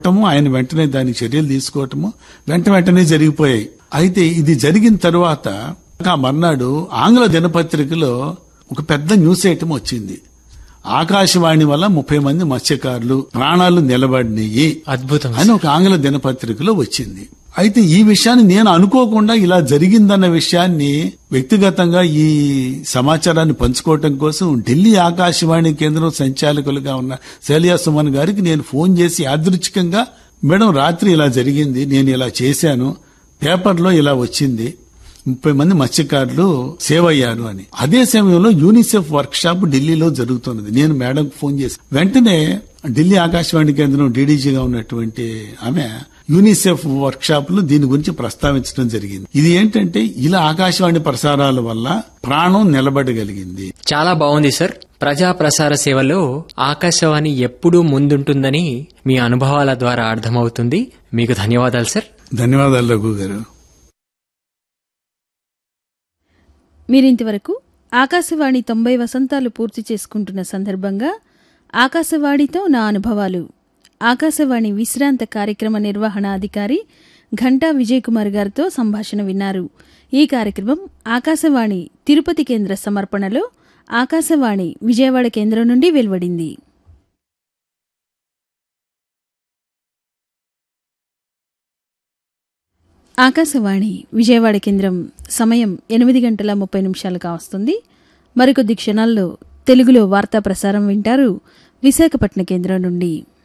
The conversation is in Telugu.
టము, ఆయన వెంటనే దానికి చర్యలు తీసుకోవటము వెంట వెంటనే జరిగిపోయాయి అయితే ఇది జరిగిన తరువాత ఆ మర్నాడు ఆంగ్ల దినపత్రికలో ఒక పెద్ద న్యూస్ ఐటమ్ వచ్చింది ఆకాశవాణి వల్ల ముప్పై మంది మత్స్యకారులు ప్రాణాలు నిలబడినాయి అద్భుతం అని ఒక ఆంగ్ల దినపత్రికలో వచ్చింది అయితే ఈ విషయాన్ని నేను అనుకోకుండా ఇలా జరిగిందన్న విషయాన్ని వ్యక్తిగతంగా ఈ సమాచారాన్ని పంచుకోవటం కోసం ఢిల్లీ ఆకాశవాణి కేంద్రం సంచాలకులుగా ఉన్న శైలియా సుమన్ గారికి నేను ఫోన్ చేసి యాదృచ్ఛికంగా మేడం రాత్రి ఇలా జరిగింది నేను ఇలా చేశాను పేపర్లో ఇలా వచ్చింది ముప్పై మంది మత్స్యకారులు సేవ్ అయ్యారు అని అదే సమయంలో యూనిసెఫ్ వర్క్ షాప్ ఢిల్లీలో జరుగుతున్నది నేను మేడం ఫోన్ చేసి వెంటనే ఢిల్లీ ఆకాశవాణి కేంద్రం డీడీజీగా ఉన్నటువంటి ఆమె యూనిసెఫ్ వర్క్ షాప్ లో దీని గురించి ప్రస్తావించడం జరిగింది ఇది ఏంటంటే ఇలా ఆకాశవాణి ప్రసారాల వల్ల ప్రాణం నిలబడగలిగింది చాలా బాగుంది సార్ ప్రజా ప్రసార సేవలో ఆకాశవాణి ఎప్పుడూ ముందుంటుందని మీ అనుభవాల ద్వారా అర్థమవుతుంది మీకు ధన్యవాదాలు సార్ ధన్యవాదాలు రఘు గారు మీరింతవరకు ఆకాశవాణి తొంభై వసంతాలు పూర్తి చేసుకుంటున్న సందర్భంగా ఆకాశవాణితో నా అనుభవాలు ఆకాశవాణి విశ్రాంత కార్యక్రమ నిర్వహణ అధికారి ఘంటా విజయ్ కుమార్ గారితో సంభాషణ విన్నారు ఈ కార్యక్రమం ఆకాశవాణి తిరుపతి కేంద్ర సమర్పణలో ఆకాశవాణి విజయవాడ కేంద్రం నుండి వెలువడింది ఆకాశవాణి విజయవాడ కేంద్రం సమయం ఎనిమిది గంటల ముప్పై నిమిషాలుగా వస్తుంది మరికొద్ది క్షణాల్లో తెలుగులో వార్తా ప్రసారం వింటారు విశాఖపట్నం కేంద్రం నుండి